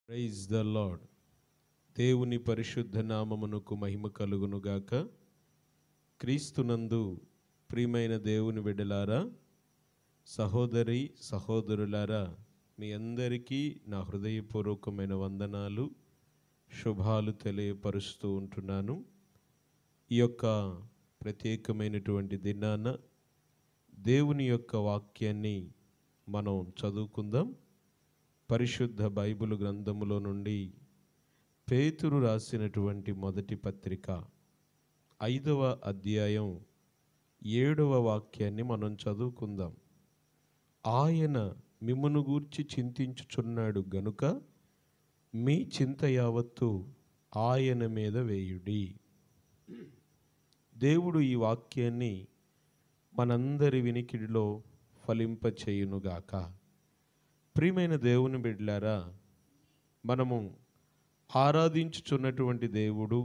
praise the lord దేవుని పరిశుద్ధ నామమునకు మహిమ కలుగునుగాక క్రీస్తునందు ప్రియమైన దేవుని బిడ్డలారా సహోదరి సహోదరులారా మీ అందరికీ నా హృదయపూర్వకమైన వందనాలు శుభాలు తెలియపరుస్తూ ఉంటున్నాను ఈ యొక్క ప్రత్యేకమైనటువంటి దినాన దేవుని యొక్క వాక్యాన్ని మనం చదువుకుందాం పరిశుద్ధ బైబిల్ గ్రంథములో నుండి పేతురు రాసినటువంటి మొదటి పత్రిక ఐదవ అధ్యాయం ఏడవ వాక్యాన్ని మనం చదువుకుందాం ఆయన మిమ్మను గూర్చి చింతించుచున్నాడు గనుక మీ చింత యావత్తు ఆయన మీద వేయుడి దేవుడు ఈ వాక్యాన్ని మనందరి వినికిడిలో ఫలింపచేయునుగాక ప్రియమైన దేవుని బిడ్లారా మనము ఆరాధించుచున్నటువంటి దేవుడు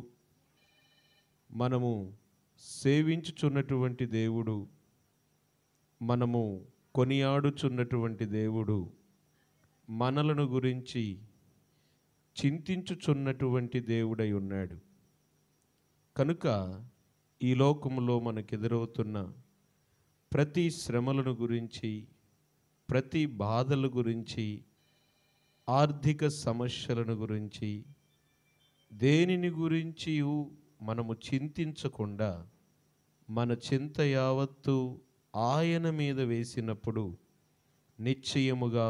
మనము సేవించుచున్నటువంటి దేవుడు మనము కొనియాడుచున్నటువంటి దేవుడు మనలను గురించి చింతించుచున్నటువంటి దేవుడై ఉన్నాడు కనుక ఈ లోకములో మనకెదురవుతున్న ప్రతి శ్రమలను గురించి ప్రతి బాధల గురించి ఆర్థిక సమస్యలను గురించి దేనిని గురించి మనము చింతించకుండా మన చింత యావత్తు ఆయన మీద వేసినప్పుడు నిశ్చయముగా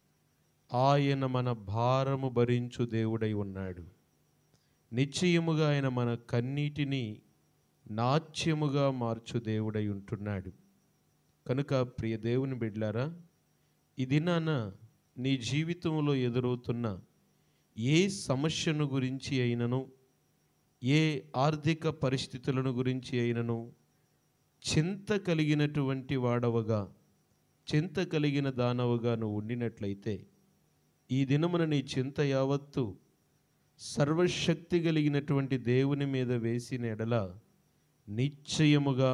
ఆయన మన భారము భరించు దేవుడై ఉన్నాడు నిశ్చయముగా ఆయన మన కన్నీటిని నాట్యముగా మార్చు దేవుడై ఉంటున్నాడు కనుక ప్రియ దేవుని బిడ్లారా ఈ దినాన నీ జీవితంలో ఎదురవుతున్న ఏ సమస్యను గురించి అయినను ఏ ఆర్థిక పరిస్థితులను గురించి అయినను చింత కలిగినటువంటి వాడవగా చింత కలిగిన దానవుగా నువ్వు ఉండినట్లయితే ఈ దినమున నీ చింత యావత్తు సర్వశక్తి కలిగినటువంటి దేవుని మీద వేసిన ఎడల నిశ్చయముగా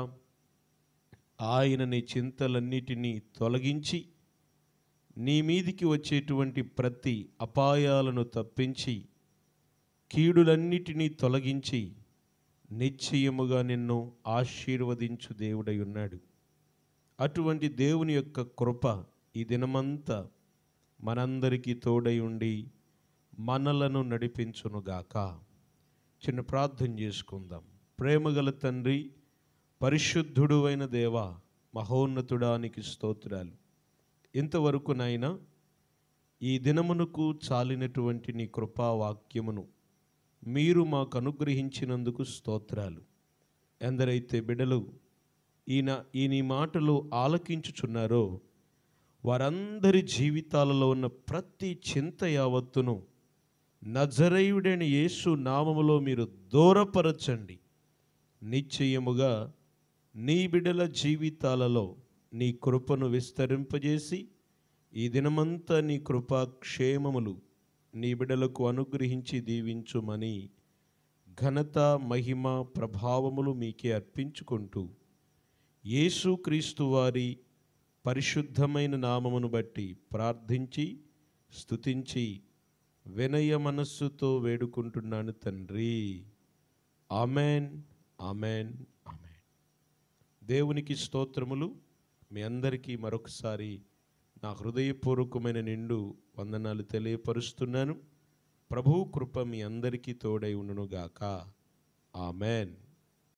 ఆయన నీ చింతలన్నిటినీ తొలగించి నీ మీదికి వచ్చేటువంటి ప్రతి అపాయాలను తప్పించి కీడులన్నిటినీ తొలగించి నిశ్చయముగా నిన్ను ఆశీర్వదించు దేవుడై ఉన్నాడు అటువంటి దేవుని యొక్క కృప ఈ దినమంతా మనందరికీ తోడై ఉండి మనలను నడిపించునుగాక చిన్న ప్రార్థన చేసుకుందాం ప్రేమగల తండ్రి పరిశుద్ధుడు అయిన దేవ మహోన్నతుడానికి స్తోత్రాలు ఇంతవరకు నాయన ఈ దినమునకు చాలినటువంటి నీ కృపా వాక్యమును మీరు మాకు అనుగ్రహించినందుకు స్తోత్రాలు ఎందరైతే బిడలు ఈయన ఈ నీ మాటలు ఆలకించుచున్నారో వారందరి జీవితాలలో ఉన్న ప్రతి చింత యావత్తును నజరేయుడైన యేసు నామములో మీరు దూరపరచండి నిశ్చయముగా నీ బిడల జీవితాలలో నీ కృపను విస్తరింపజేసి ఈ దినమంతా నీ కృపా క్షేమములు నీ బిడలకు అనుగ్రహించి దీవించుమని ఘనత మహిమ ప్రభావములు మీకే అర్పించుకుంటూ యేసుక్రీస్తు వారి పరిశుద్ధమైన నామమును బట్టి ప్రార్థించి స్తుతించి వినయ మనస్సుతో వేడుకుంటున్నాను తండ్రి ఆమెన్ ఆమెన్ ఆమెన్ దేవునికి స్తోత్రములు మీ అందరికీ మరొకసారి నా హృదయపూర్వకమైన నిండు వందనాలు తెలియపరుస్తున్నాను ప్రభు కృప మీ అందరికీ తోడై ఉండునుగాక ఆమెన్